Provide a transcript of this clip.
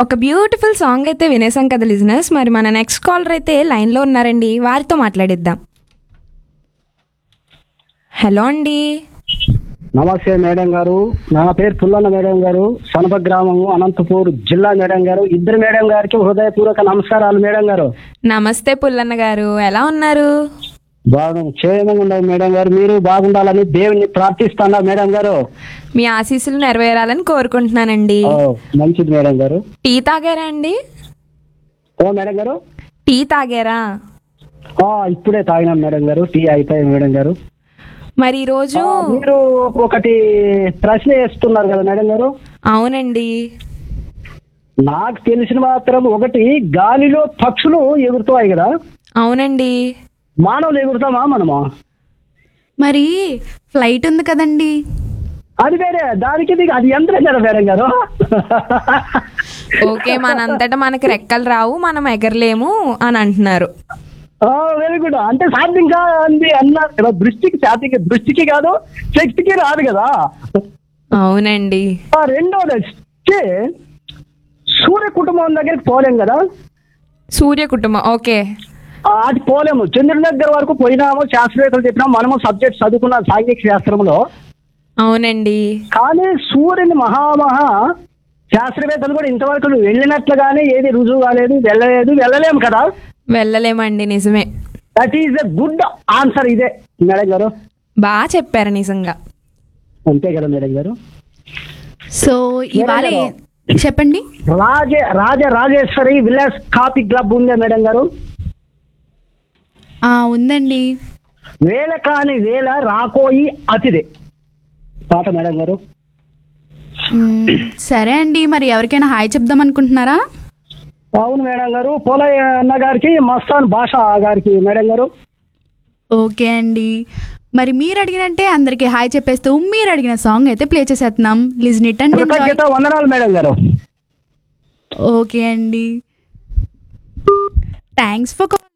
ఒక beautiful song అయితే వినేసాం కదా లిజినెస్ మరి మన నెక్స్ట్ కాలర్ అయితే లైన్లో ఉన్నారండి వారితో మాట్లాడిద్దాం హలో అండి నమస్తే మేడం గారు నా పేరు పుల్లన్న మేడం గారు సనప గ్రామము అనంతపూర్ జిల్లా మేడం గారు ఇద్దరు మేడం గారికి హృదయపూర్వక నమస్కారాలు మేడం గారు నమస్తే పుల్లన్న గారు ఎలా ఉన్నారు బాగా క్షేమంగా ఉండవు మేడం గారు మీరు బాగుండాలని దేవుని ప్రార్థిస్తున్నా మేడం గారు మీ ఆశీస్సులు నెరవేరాలని కోరుకుంటున్నానండి ఓ, మంచిది మేడం గారు టీ తాగారా అండి ఓ మేడం గారు టీ తాగారా ఆ, ఇప్పుడే తాగినాం మేడం గారు టీ అయిపోయింది మేడం గారు మరి ఈరోజు ఆ, మీరు ఒకటి ప్రశ్న వేస్తున్నారు కదా మేడం గారు అవునండి నాకు తెలిసిన మాత్రం ఒకటి గాలిలో పక్షులు ఎగురుతాయి కదా అవునండి మానవులు ఎగురుతామా మనమా మరి ఫ్లైట్ ఉంది కదండి అది వేరే దానికి ఇది- అది యంత్రం కదా మేడం గారు ఓకే మనంతటా మనకి రెక్కలు రావు మనం ఎగరలేము అని అంటున్నారు వెరీ గుడ్ అంటే సాధ్యం కాదు అన్నారు కదా దృష్టికి సాధ్యం దృష్టికి కాదు శక్తికి రాదు కదా అవునండి ఆ రెండోది వచ్చి సూర్య కుటుంబం దగ్గరికి పోలేం కదా సూర్య కుటుంబం ఓకే ఆ, అది పోలేము చంద్రుడి దగ్గర వరకు పోయినాము శాస్త్రవేత్తలు చెప్పినాము మనము సబ్జెక్ట్ చదువుకున్న సాంఘిక శాస్త్రంలో అవునండి కానీ సూర్యుని మహామహా శాస్త్రవేత్తలు కూడా ఇంతవరకు వెళ్ళినట్లుగానే ఏది రుజువు కాలేదు వెళ్ళలేదు వెళ్ళలేము కదా వెళ్ళలేమండి నిజమే that is a good answer ఇదే మేడం గారు బాగా చెప్పారు నిజంగా అంతే కదా మేడం గారు సో ఇవాళ ఏ- చెప్పండి రాజ రాజ రాజేశ్వరి విలాస్ కాఫీ క్లబ్ ఉందా మేడం గారు ఆ, ఉందండి వేల కాని వేల రాకోయి అతిదే పాట మేడం గారు మ్మ్, సరే అండి మరి ఎవరికైనా హాయ్ చెప్దాం అనుకుంటున్నారా అవును మేడం గారు పోలయ్య అన్న గారికి మస్తాన్ భాష గారికి మేడం గారు ఓకే అండి మరి మీరు అడిగినట్టే అందరికి హాయ్ చెప్పేస్తూ మీరు అడిగిన సాంగ్ అయితే ప్లే చేసేస్తున్నాం లిజన్ ఇట్ అండ్ ఎంజాయ్ కృతజ్ఞత వందనాలు మేడం గారు ఓకే అండి థ్యాంక్స్ ఫర్